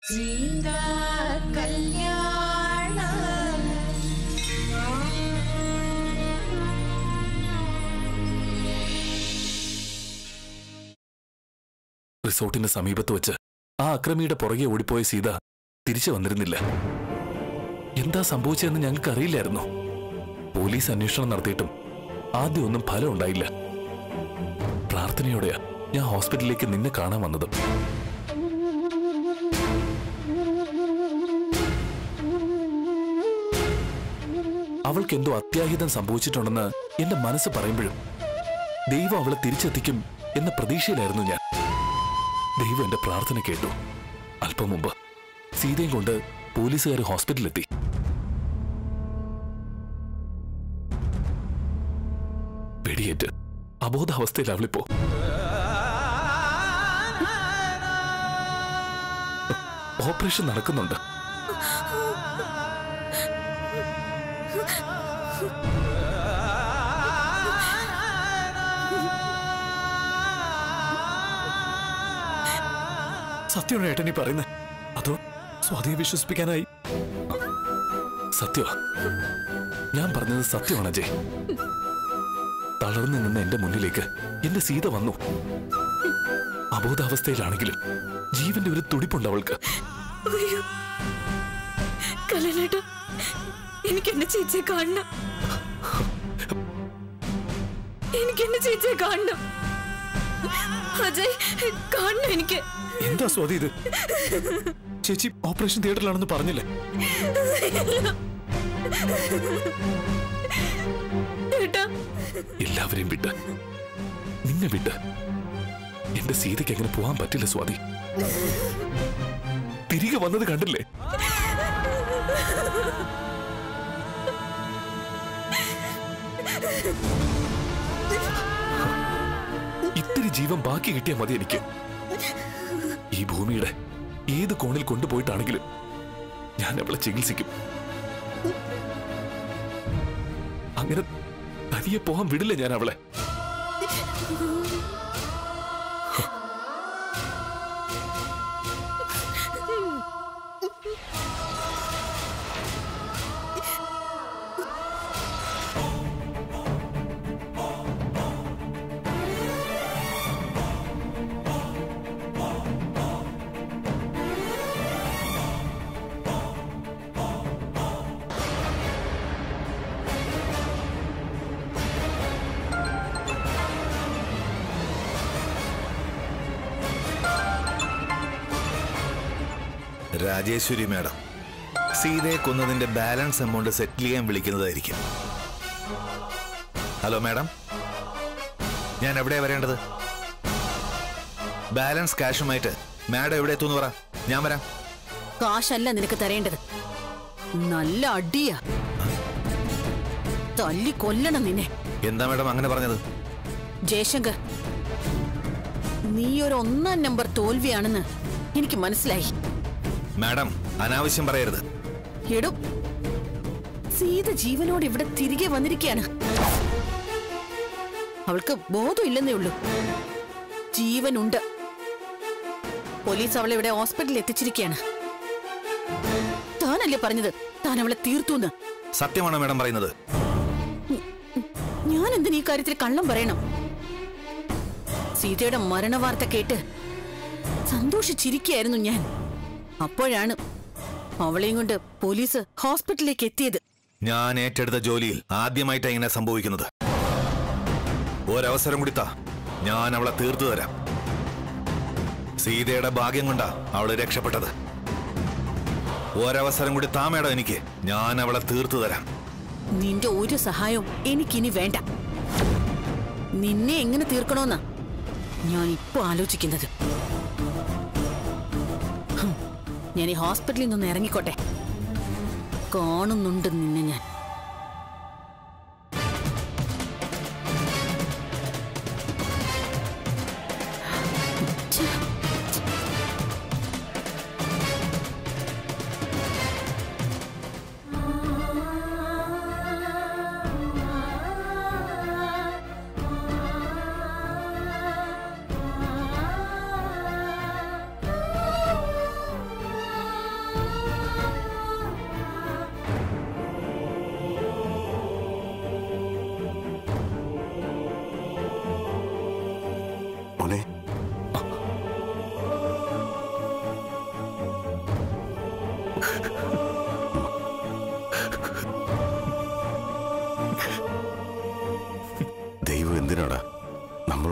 സീതാ കല്യാണ റിസോർട്ടിന് സമീപത്ത് വെച്ച് ആ അക്രമിയുടെ പുറകെ ഓടിപ്പോയ സീത തിരിച്ചു വന്നിരുന്നില്ല എന്താ സംഭവിച്ചതെന്ന് ഞങ്ങൾക്ക് അറിയില്ലായിരുന്നു പോലീസ് അന്വേഷണം നടത്തിയിട്ടും ആദ്യം ഒന്നും ഫലം ഉണ്ടായില്ല പ്രാർത്ഥനയോടെയാ ഞാൻ ഹോസ്പിറ്റലിലേക്ക് നിന്നെ കാണാൻ വന്നത് അവൾക്ക് എന്തോ അത്യാഹിതം സംഭവിച്ചിട്ടുണ്ടെന്ന് എന്റെ മനസ്സ് പറയുമ്പോഴും ദൈവം അവളെ തിരിച്ചെത്തിക്കും എന്ന പ്രതീക്ഷയിലായിരുന്നു ഞാൻ ദൈവം എന്റെ പ്രാർത്ഥന കേട്ടു അല്പം മുമ്പ് സീതയും കൊണ്ട് പോലീസുകാർ ഹോസ്പിറ്റലിലെത്തി വെടിയേറ്റ് അബോധാവസ്ഥയിൽ അവളിപ്പോ ഓപ്പറേഷൻ നടക്കുന്നുണ്ട് സത്യമാണ് ഏട്ടനീ പറയുന്നത് അതോ സ്വാതിയെ വിശ്വസിപ്പിക്കാനായി സത്യമാ ഞാൻ പറഞ്ഞത് സത്യമാണ് അജയ് തളർന്നു നിന്ന എന്റെ മുന്നിലേക്ക് എന്റെ സീത വന്നു അബോധാവസ്ഥയിലാണെങ്കിലും ജീവന്റെ ഒരു തുടിപ്പുണ്ട് അവൾക്ക് അയ്യോ കലനേട്ട എനിക്ക് എന്റെ ചേച്ചിയെ കാണണം എനിക്ക് എന്റെ ചേച്ചിയെ കാണണം അജയ് കാണണം എനിക്ക് എന്താ സ്വാതി ഇത് ചേച്ചി ഓപ്പറേഷൻ തിയേറ്ററിലാണെന്ന് പറഞ്ഞില്ലേ ഏട്ടാ എല്ലാവരെയും വിട്ട് നിന്നെ വിട്ട് എന്റെ സീതയ്ക്ക് അങ്ങനെ പോകാൻ പറ്റില്ല സ്വാതി തിരികെ വന്നത് കണ്ടില്ലേ ഇത്തിരി ജീവൻ ബാക്കി കിട്ടിയാൽ മതി എനിക്ക് ഈ ഭൂമിയുടെ ഏത് കോണിൽ കൊണ്ടുപോയിട്ടാണെങ്കിലും ഞാൻ അവളെ ചികിത്സിക്കും അങ്ങനെ തനിയെ പോകാൻ വിടില്ല ഞാൻ അവളെ രാജേശ്വരി മാഡം സീതയെ കൊന്നതിന്റെ ബാലൻസ് എമൗണ്ട് സെറ്റിൽ ചെയ്യാൻ വിളിക്കുന്നതായിരിക്കും ഹലോ മാഡം ഞാൻ എവിടെയാ വരേണ്ടത് ബാലൻസ് ക്യാഷുമായിട്ട് മാഡം എവിടെ എത്തുമെന്ന് പറ ഞാൻ വരാം കാശല്ല നിനക്ക് തരേണ്ടത് നല്ല അടിയാ തല്ലി കൊല്ലണം നിന്നെ എന്താ മാഡം അങ്ങനെ പറഞ്ഞത് ജയശങ്കർ നീ ഒരു ഒന്നാം നമ്പർ തോൽവിയാണെന്ന് എനിക്ക് മനസ്സിലായി മാഡം അനാവശ്യം പറയരുത് എടും സീത ജീവനോട് ഇവിടെ തിരികെ വന്നിരിക്കുകയാണ് അവൾക്ക് ബോധമില്ലെന്നേ ഉള്ളൂ ജീവനുണ്ട് പോലീസ് അവളെ ഇവിടെ ഹോസ്പിറ്റലിൽ എത്തിച്ചിരിക്കുകയാണ് താനല്ലേ പറഞ്ഞത് താൻ അവളെ തീർത്തുന്ന് സത്യമാണോ മാഡം പറയുന്നത് ഞാൻ എന്തിന് ഈ കാര്യത്തിൽ കള്ളം പറയണം സീതയുടെ മരണവാർത്ത കേട്ട് സന്തോഷിച്ചിരിക്കുകയായിരുന്നു ഞാൻ അപ്പോഴാണ് അവളെയും കൊണ്ട് പോലീസ് ഹോസ്പിറ്റലിലേക്ക് എത്തിയത് ഞാൻ ഏറ്റെടുത്ത ജോലിയിൽ ആദ്യമായിട്ടാണ് ഇങ്ങനെ സംഭവിക്കുന്നത് ഒരവസരം കൂടി താ ഞാൻ അവളെ തീർത്തു തരാം സീതയുടെ ഭാഗ്യം കൊണ്ടാ അവള് രക്ഷപ്പെട്ടത് ഒരവസരം കൂടി താ മേഡം എനിക്ക് ഞാൻ അവളെ തീർത്തു തരാം നിന്റെ ഒരു സഹായവും എനിക്കിനി വേണ്ട നിന്നെ എങ്ങനെ തീർക്കണോന്നാ ഞാൻ ഇപ്പൊ ആലോചിക്കുന്നത് ഹും, ഞാൻ ഈ ഹോസ്പിറ്റലിൽ നിന്ന് ഇറങ്ങിക്കോട്ടെ കാണുന്നുണ്ട് നിന്നെ ഞാൻ ഛെ,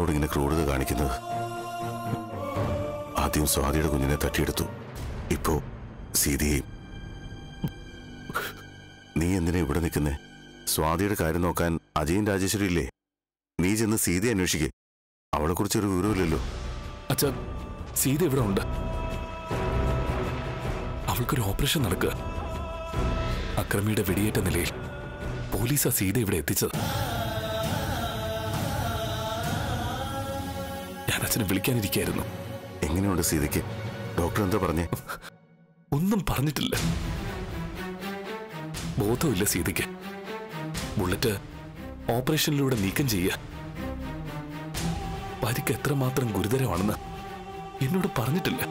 എന്നോട് ഇങ്ങനെ ക്രൂരത കാണിക്കുന്നത് ആദ്യം സ്വാതിയുടെ കുഞ്ഞിനെ തട്ടിയെടുത്തു ഇപ്പോ സീതയെയും നീ എന്തിനാ ഇവിടെ നിൽക്കുന്നേ സ്വാതിയുടെ കാര്യം നോക്കാൻ അജയൻ രാജേശ്വരി ഇല്ലേ നീ ചെന്ന് സീതയെ അന്വേഷിക്കേ അവളെ കുറിച്ച് ഒരു വിവരമില്ലല്ലോ അച്ഛ സീത ഇവിടെ ഉണ്ട് അവൾക്കൊരു ഓപ്പറേഷൻ നടക്കുക അക്രമിയുടെ വെടിയേറ്റ നിലയിൽ പോലീസാ സീത ഇവിടെ എത്തിച്ചത് ഞാൻ അച്ഛനെ വിളിക്കാനിരിക്കായിരുന്നു എങ്ങനെയുണ്ട് സീതയ്ക്ക് ഡോക്ടർ എന്താ പറഞ്ഞേ ഒന്നും പറഞ്ഞിട്ടില്ല ബോധമില്ല സീതയ്ക്ക് ബുള്ളറ്റ് ഓപ്പറേഷനിലൂടെ നീക്കം ചെയ്യുക പരിക്ക് എത്രമാത്രം ഗുരുതരമാണെന്ന് എന്നോട് പറഞ്ഞിട്ടില്ല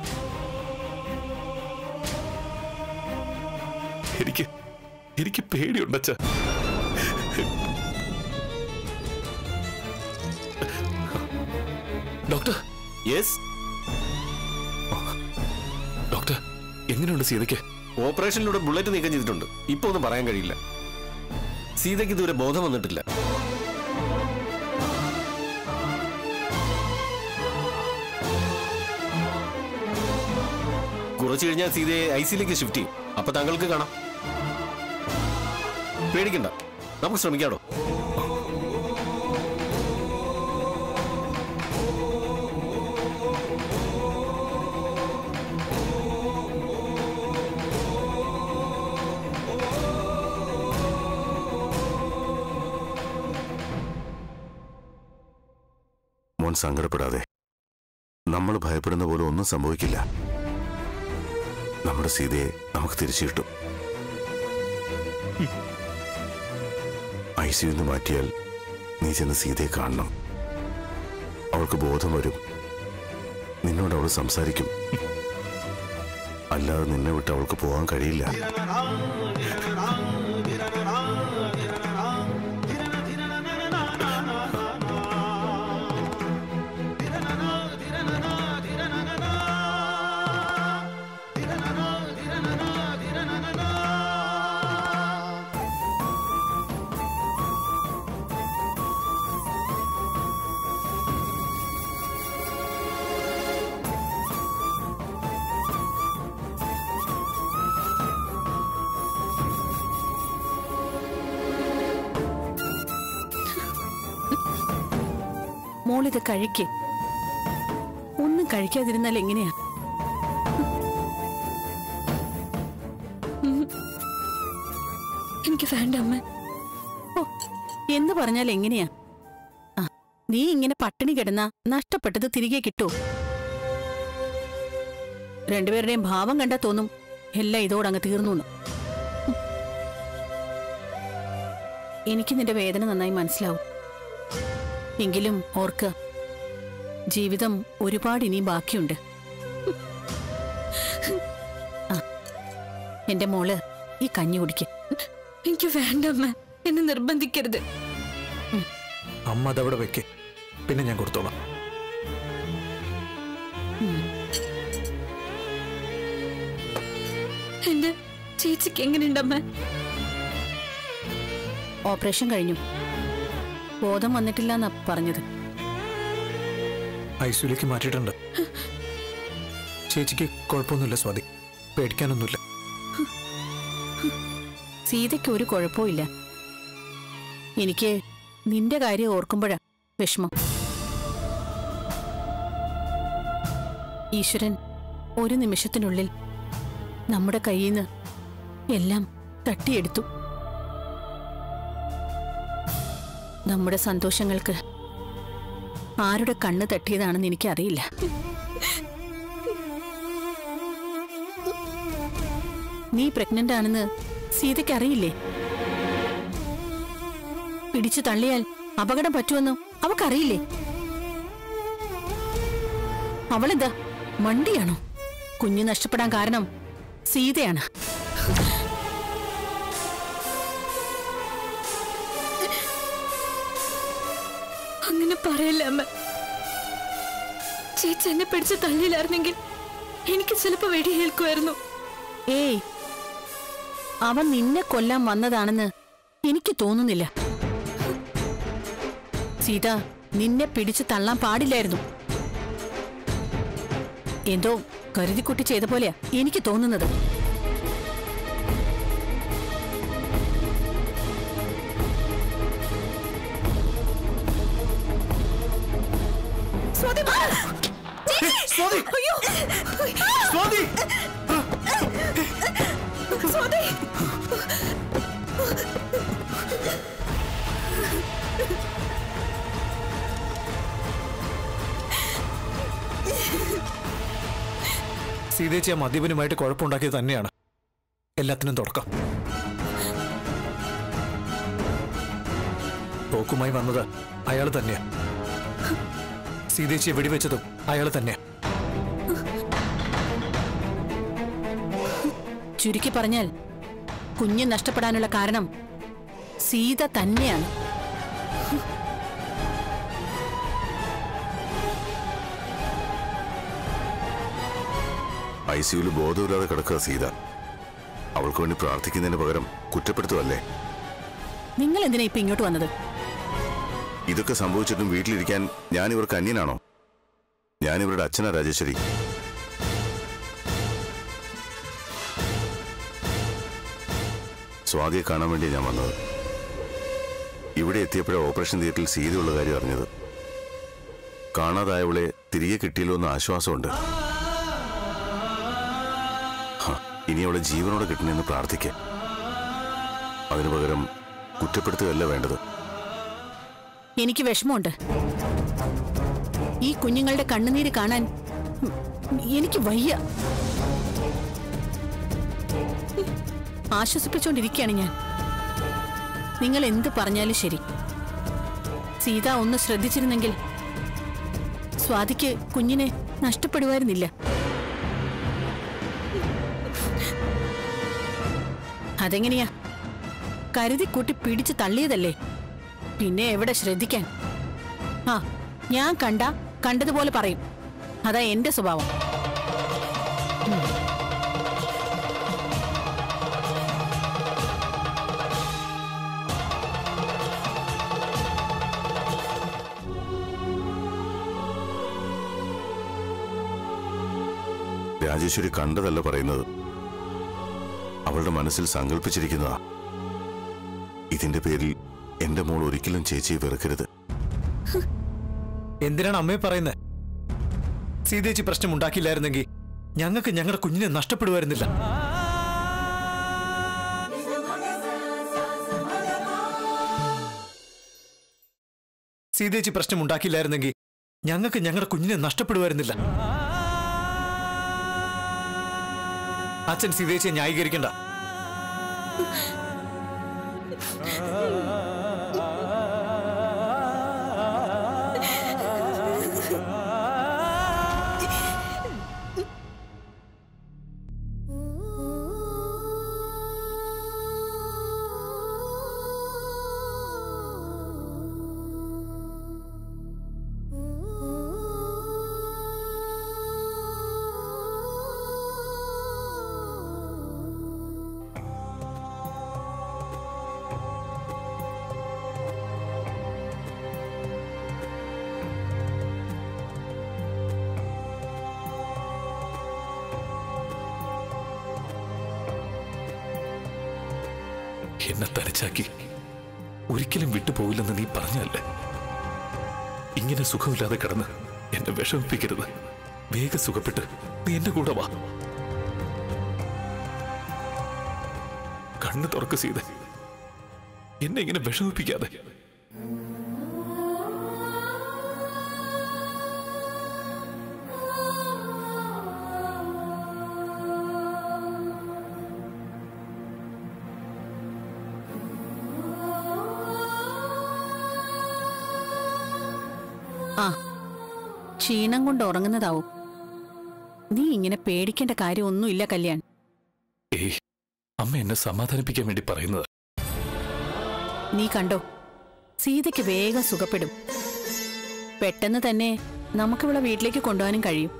എനിക്ക് എനിക്ക് പേടിയുണ്ടച്ച ഡോക്ടർ യെസ് ഡോക്ടർ എങ്ങനെയുണ്ട് സീതയ്ക്ക് ഓപ്പറേഷനിലൂടെ ബുള്ളറ്റ് നീക്കം ചെയ്തിട്ടുണ്ട് ഇപ്പൊ ഒന്നും പറയാൻ കഴിയില്ല സീതയ്ക്ക് ഇതുവരെ ബോധം വന്നിട്ടില്ല കുറച്ചു കഴിഞ്ഞാൽ സീതയെ ഐ സിയിലേക്ക് ഷിഫ്റ്റ് ചെയ്യും അപ്പൊ താങ്കൾക്ക് കാണാം പേടിക്കണ്ട നമുക്ക് ശ്രമിക്കാടോ മോൻ സങ്കടപ്പെടാതെ നമ്മൾ ഭയപ്പെടുന്ന പോലെ ഒന്നും സംഭവിക്കില്ല നമ്മുടെ സീതയെ നമുക്ക് തിരിച്ചു കിട്ടും ഐ സിന്ന് മാറ്റിയാൽ നീ ചെന്ന് സീതയെ കാണണം അവൾക്ക് ബോധം വരും നിന്നോട് അവൾ സംസാരിക്കും അല്ലാതെ നിന്നെ വിട്ട് അവൾക്ക് പോകാൻ കഴിയില്ല മോളിത് കഴിക്ക് ഒന്നും കഴിക്കാതിരുന്നാൽ എങ്ങനെയാ എനിക്ക് വേണ്ട അമ്മ ഓ എന്ന് പറഞ്ഞാൽ എങ്ങനെയാ ആ, നീ ഇങ്ങനെ പട്ടിണി കിടന്ന നഷ്ടപ്പെട്ടത് തിരികെ കിട്ടുമോ രണ്ടുപേരുടെയും ഭാവം കണ്ടാ തോന്നും എല്ലാം ഇതോടങ്ങ് തീർന്നു എന്ന്. ഉം. എനിക്ക് നിന്റെ വേദന നന്നായി മനസ്സിലാവും എങ്കിലും ഓർക്ക ജീവിതം ഒരുപാട് ഇനിയും ബാക്കിയുണ്ട് ആ, എന്റെ മോള് ഈ കഞ്ഞി കുടിക്ക എനിക്ക് വേണ്ട അമ്മ എന്നെ നിർബന്ധിക്കരുത് അമ്മ അതവിടെ വെക്കേ പിന്നെ ഞാൻ കൊടുത്തോളാം എന്റെ ചേച്ചിക്ക് എങ്ങനെയുണ്ട് അമ്മ ഓപ്പറേഷൻ കഴിഞ്ഞു ബോധം വന്നിട്ടില്ല എന്നാ പറഞ്ഞത് ഐസിയിലേക്ക് മാറ്റിയിട്ടുണ്ട് ചേച്ചിക്ക് കുഴപ്പമൊന്നുമില്ല സ്വാതി പേടിക്കാനൊന്നുമില്ല സീതയ്ക്ക് ഒരു കുഴപ്പമില്ല എനിക്ക് നിന്റെ കാര്യം ഓർക്കുമ്പോഴാ വിഷമം ഈശ്വരൻ ഒരു നിമിഷത്തിനുള്ളിൽ നമ്മുടെ കയ്യിൽ നിന്ന് എല്ലാം തട്ടിയെടുത്തു നമ്മുടെ സന്തോഷങ്ങൾക്ക് ആരുടെ കണ്ണ് തട്ടിയതാണെന്ന് എനിക്കറിയില്ല നീ പ്രഗ്നന്റ് ആണെന്ന് സീതയ്ക്ക് അറിയില്ലേ പിടിച്ചു തള്ളിയാൽ അപകടം പറ്റുമെന്ന് അവക്കറിയില്ലേ അവളെന്താ മണ്ടിയാണോ കുഞ്ഞു നഷ്ടപ്പെടാൻ കാരണം സീതയാണ് അങ്ങനെ പറയല്ല അമ്മ ചേച്ചി എന്നെ പിടിച്ച് തള്ളിയില്ലായിരുന്നെങ്കിൽ എനിക്ക് ചിലപ്പോ വെടിയേൽക്കുമായിരുന്നു ഏയ് അവൻ നിന്നെ കൊല്ലാൻ വന്നതാണെന്ന് എനിക്ക് തോന്നുന്നില്ല സീത നിന്നെ പിടിച്ചു തള്ളാൻ പാടില്ലായിരുന്നു എന്തോ കരുതിക്കുട്ടി ചെയ്ത പോലെയാ എനിക്ക് തോന്നുന്നത് സീതേച്ചി ആ മദ്യപനുമായിട്ട് കുഴപ്പമുണ്ടാക്കിയത് തന്നെയാണ് എല്ലാത്തിനും തുടക്കം തോക്കുമായി വന്നത് അയാൾ തന്നെയാ സീതേച്ചിയെ വെടിവെച്ചതും അയാൾ തന്നെയാ ചുരുക്കി പറഞ്ഞാൽ കുഞ്ഞ് നഷ്ടപ്പെടാനുള്ള കാരണം സീത തന്നെയാണ് ഐ സിയുയിൽ ബോധമില്ലാതെ കിടക്കുക സീത അവൾക്ക് വേണ്ടി പ്രാർത്ഥിക്കുന്നതിന് പകരം കുറ്റപ്പെടുത്തുമല്ലേ നിങ്ങൾ എന്തിനാ ഇപ്പൊ ഇങ്ങോട്ട് വന്നത് ഇതൊക്കെ സംഭവിച്ചിട്ടും വീട്ടിലിരിക്കാൻ ഞാൻ ഇവർക്ക് അന്യനാണോ ഞാൻ ഇവരുടെ അച്ഛനാ രാജേശ്വരി സ്വാതിയെ കാണാൻ വേണ്ടി ഞാൻ വന്നത് ഇവിടെ എത്തിയപ്പോഴേ ഓപ്പറേഷൻ തിയേറ്ററിൽ സീതയുള്ള കാര്യം അറിഞ്ഞത് കാണാതായവളെ തിരികെ കിട്ടിയല്ലോ എന്ന് ആശ്വാസമുണ്ട് ഹ, ഇനി അവളെ ജീവനോടെ കിട്ടണമെന്ന് പ്രാർത്ഥിക്കാം അതിനു പകരം കുറ്റപ്പെടുത്തുകയല്ല വേണ്ടത് എനിക്ക് വിഷമമുണ്ട് ഈ കുഞ്ഞുങ്ങളുടെ കണ്ണുനീര് കാണാൻ ഉം, എനിക്ക് വയ്യ ആശ്വസിപ്പിച്ചുകൊണ്ടിരിക്കുകയാണ് ഞാൻ നിങ്ങൾ എന്ത് പറഞ്ഞാലും ശരി സീത ഒന്ന് ശ്രദ്ധിച്ചിരുന്നെങ്കിൽ സ്വാതിക്ക് കുഞ്ഞിനെ നഷ്ടപ്പെടുമായിരുന്നില്ല അതെങ്ങനെയാ കരുതി കൂട്ടി പിടിച്ചു തള്ളിയതല്ലേ പിന്നെ എവിടെ ശ്രദ്ധിക്കാൻ ആ ഞാൻ കണ്ട കണ്ടതുപോലെ പറയും അതാ എന്റെ സ്വഭാവം രാജേശ്വരി കണ്ടതല്ല പറയുന്നത് അവളുടെ മനസ്സിൽ സങ്കല്പിച്ചിരിക്കുന്നതാ ഇതിന്റെ പേരിൽ എന്റെ മോൾ ഒരിക്കലും ചേച്ചിയെ വെറുക്കരുത് എന്തിനാണ് അമ്മയെ പറയുന്നത് സീതേച്ചി പ്രശ്നം ഉണ്ടാക്കിയില്ലായിരുന്നെങ്കിൽ ഞങ്ങൾക്ക് ഞങ്ങളുടെ കുഞ്ഞിനെ നഷ്ടപ്പെടുമായിരുന്നില്ല സീതേച്ചി പ്രശ്നം ഉണ്ടാക്കിയില്ലായിരുന്നെങ്കിൽ ഞങ്ങൾക്ക് ഞങ്ങളുടെ കുഞ്ഞിനെ നഷ്ടപ്പെടുമായിരുന്നില്ല അച്ഛൻ സീതേച്ചിയെ ന്യായീകരിക്കണ്ട എന്നെ തനിച്ചാക്കി ഒരിക്കലും വിട്ടുപോകില്ലെന്ന് നീ പറഞ്ഞല്ലേ ഇങ്ങനെ സുഖമില്ലാതെ കിടന്ന് എന്നെ വിഷമിപ്പിക്കരുത് വേഗം സുഖപ്പെട്ട് നീ എന്റെ കൂടെ വാ കണ്ണ് തുറക്ക് ചെയ്ത് എന്നെ ഇങ്ങനെ വിഷമിപ്പിക്കാതെ ആ ക്ഷീണം കൊണ്ട് ഉറങ്ങുന്നതാവും നീ ഇങ്ങനെ പേടിക്കേണ്ട കാര്യമൊന്നുമില്ല കല്യാൺ ഏയ് അമ്മ എന്നെ സമാധാനിപ്പിക്കാൻ വേണ്ടി പറയുന്നത് നീ കണ്ടോ സീതയ്ക്ക് വേഗം സുഖപ്പെടും പെട്ടെന്ന് തന്നെ നമുക്കിവളെ വീട്ടിലേക്ക് കൊണ്ടുപോകാനും കഴിയും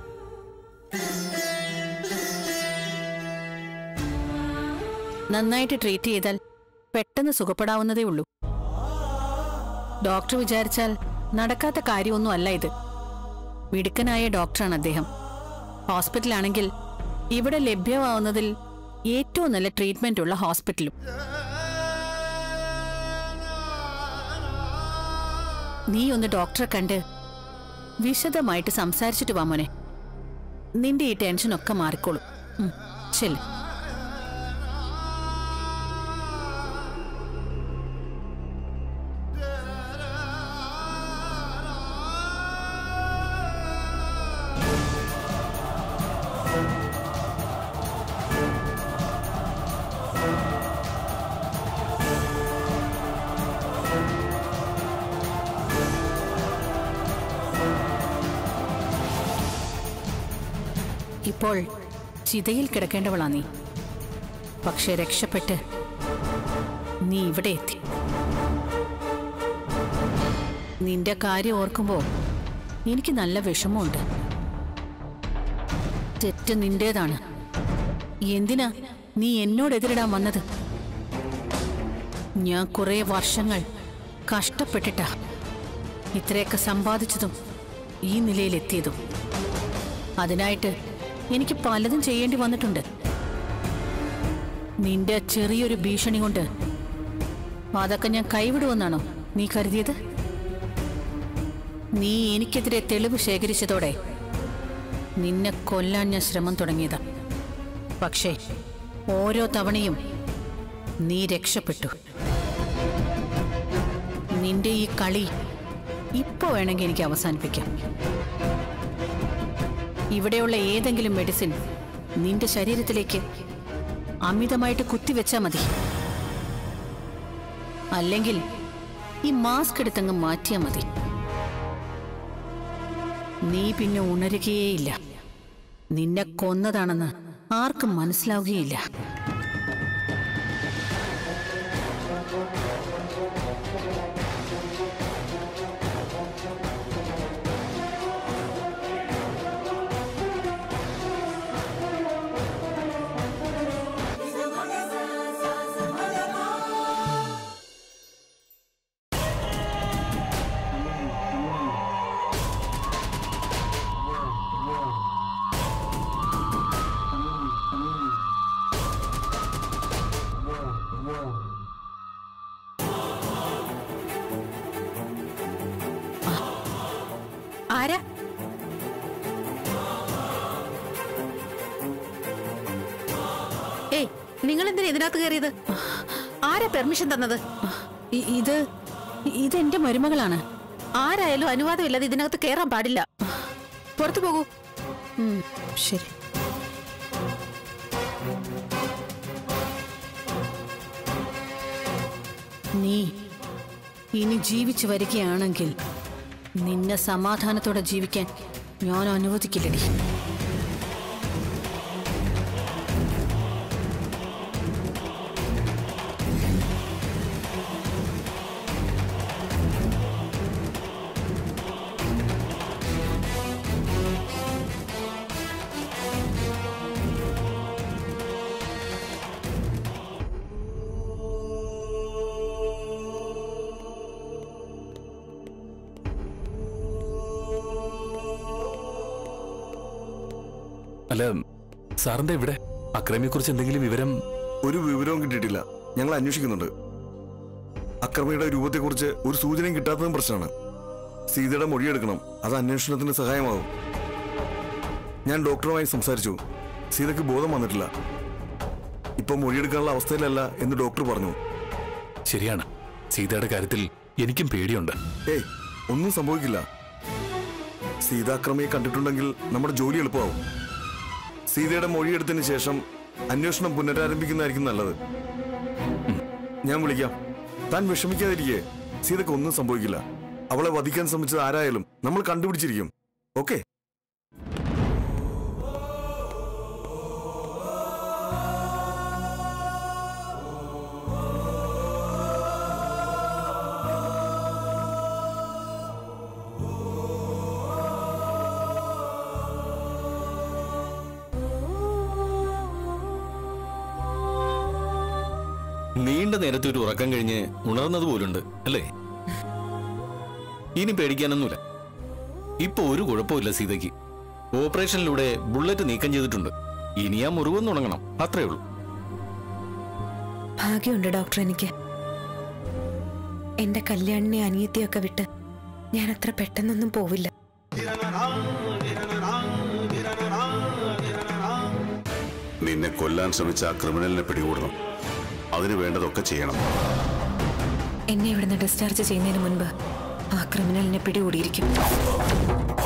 നന്നായിട്ട് ട്രീറ്റ് ചെയ്താൽ പെട്ടെന്ന് സുഖപ്പെടാവുന്നതേ ഉള്ളൂ ഡോക്ടർ വിചാരിച്ചാൽ നടക്കാത്ത കാര്യമൊന്നും അല്ല ഇത് മിടുക്കനായ ഡോക്ടറാണ് അദ്ദേഹം ഹോസ്പിറ്റലാണെങ്കിൽ ഇവിടെ ലഭ്യമാവുന്നതിൽ ഏറ്റവും നല്ല ട്രീറ്റ്മെന്റ് ഉള്ള ഹോസ്പിറ്റലും നീ ഒന്ന് ഡോക്ടറെ കണ്ട് വിശദമായിട്ട് സംസാരിച്ചിട്ട് വാ മോനെ നിന്റെ ഈ ടെൻഷനൊക്കെ മാറിക്കോളും ഉം, ചെല്ല് ഇപ്പോൾ ചിതയിൽ കിടക്കേണ്ടവളാ നീ പക്ഷെ രക്ഷപ്പെട്ട് നീ ഇവിടെ എത്തി നിന്റെ കാര്യം ഓർക്കുമ്പോ എനിക്ക് നല്ല വിഷമമുണ്ട് തെറ്റ് നിന്റേതാണ് എന്തിനാ നീ എന്നോടെതിരിടാൻ വന്നത് ഞാൻ കുറെ വർഷങ്ങൾ കഷ്ടപ്പെട്ടിട്ടാ ഇത്രയൊക്കെ സമ്പാദിച്ചതും ഈ നിലയിലെത്തിയതും അതിനായിട്ട് എനിക്ക് പലതും ചെയ്യേണ്ടി വന്നിട്ടുണ്ട് നിന്റെ ചെറിയൊരു ഭീഷണി കൊണ്ട് അതൊക്കെ ഞാൻ കൈവിടുമെന്നാണോ നീ കരുതിയത് നീ എനിക്കെതിരെ തെളിവ് ശേഖരിച്ചതോടെ നിന്നെ കൊല്ലാൻ ഞാൻ ശ്രമം തുടങ്ങിയതാ പക്ഷേ ഓരോ തവണയും നീ രക്ഷപ്പെട്ടു നിന്റെ ഈ കളി ഇപ്പൊ വേണമെങ്കിൽ എനിക്ക് അവസാനിപ്പിക്കാം ഇവിടെയുള്ള ഏതെങ്കിലും മെഡിസിൻ നിന്റെ ശരീരത്തിലേക്ക് അമിതമായിട്ട് കുത്തിവെച്ചാ മതി അല്ലെങ്കിൽ ഈ മാസ്ക് എടുത്തങ്ങ് മാറ്റിയാ മതി നീ പിന്നെ ഉണരുകയേയില്ല നിന്നെ കൊന്നതാണെന്ന് ആർക്കും മനസ്സിലാവുകയില്ല ആരാ ഏയ് നിങ്ങൾ എന്തിനാ ഇതിനകത്ത് കയറിയത് ആരാ പെർമിഷൻ തന്നത് ഇ- ഇത് ഇതെന്റെ മരുമകളാണ് ആരായാലും അനുവാദമില്ലാതെ ഇതിനകത്ത് കയറാൻ പാടില്ല പുറത്തു പോകൂ ഉം, ശരി നീ ഇനി ജീവിച്ചു വരികയാണെങ്കിൽ നിന്നെ സമാധാനത്തോടെ ജീവിക്കാൻ ഞാൻ അനുവദിക്കില്ലടി അല്ല സാറിന്റെ ഇവിടെ അക്രമിയെ കുറിച്ച് എന്തെങ്കിലും വിവരം ഒരു വിവരവും കിട്ടിയിട്ടില്ല ഞങ്ങൾ അന്വേഷിക്കുന്നുണ്ട് അക്രമിയുടെ രൂപത്തെക്കുറിച്ച് ഒരു സൂചനയും കിട്ടാത്തതും പ്രശ്നമാണ് സീതയുടെ മൊഴിയെടുക്കണം അത് അന്വേഷണത്തിന് സഹായമാകും ഞാൻ ഡോക്ടറുമായി സംസാരിച്ചു സീതയ്ക്ക് ബോധം വന്നിട്ടില്ല ഇപ്പൊ മൊഴിയെടുക്കാനുള്ള അവസ്ഥയിലല്ല എന്ന് ഡോക്ടർ പറഞ്ഞു ശരിയാണ് സീതയുടെ കാര്യത്തിൽ എനിക്കും പേടിയുണ്ട് ഏയ് ഒന്നും സംഭവിക്കില്ല സീതാക്രമിയെ കണ്ടിട്ടുണ്ടെങ്കിൽ നമ്മുടെ ജോലി എളുപ്പമാവും സീതയുടെ മൊഴിയെടുത്തതിന് ശേഷം അന്വേഷണം പുനരാരംഭിക്കുന്നതായിരിക്കും നല്ലത് ഉം. ഞാൻ വിളിക്കാം താൻ വിഷമിക്കാതിരിക്കേ സീതയ്ക്ക് ഒന്നും സംഭവിക്കില്ല അവളെ വധിക്കാൻ ശ്രമിച്ചത് ആരായാലും നമ്മൾ കണ്ടുപിടിച്ചിരിക്കും ഓക്കെ നീണ്ട നേരത്തെ ഒരു ഉറക്കം കഴിഞ്ഞ് ഉണർന്നത് പോലുണ്ട് അല്ലേ ഇനി പേടിക്കാനൊന്നുമില്ല ഇപ്പൊ ഒരു കുഴപ്പമില്ല സീതയ്ക്ക് ഓപ്പറേഷനിലൂടെ ബുള്ളറ്റ് നീക്കം ചെയ്തിട്ടുണ്ട് ഇനി ആ മുറിവൊന്നും ഉണങ്ങണം അത്രേ ഉള്ളൂ ഭാഗ്യമുണ്ട് ഡോക്ടർ എനിക്ക് എന്റെ കല്യാണിനെ അനിയത്തിയൊക്കെ വിട്ട് ഞാൻ അത്ര പെട്ടെന്നൊന്നും പോവില്ല നിന്നെ കൊല്ലാൻ ശ്രമിച്ച ആ ക്രിമിനലിനെ പിടികൂടണം അതിന് വേണ്ടതൊക്കെ ചെയ്യണം എന്നെ ഇവിടുന്ന് ഡിസ്ചാർജ് ചെയ്യുന്നതിന് മുൻപ് ആ ക്രിമിനലിനെ പിടികൂടിയിരിക്കും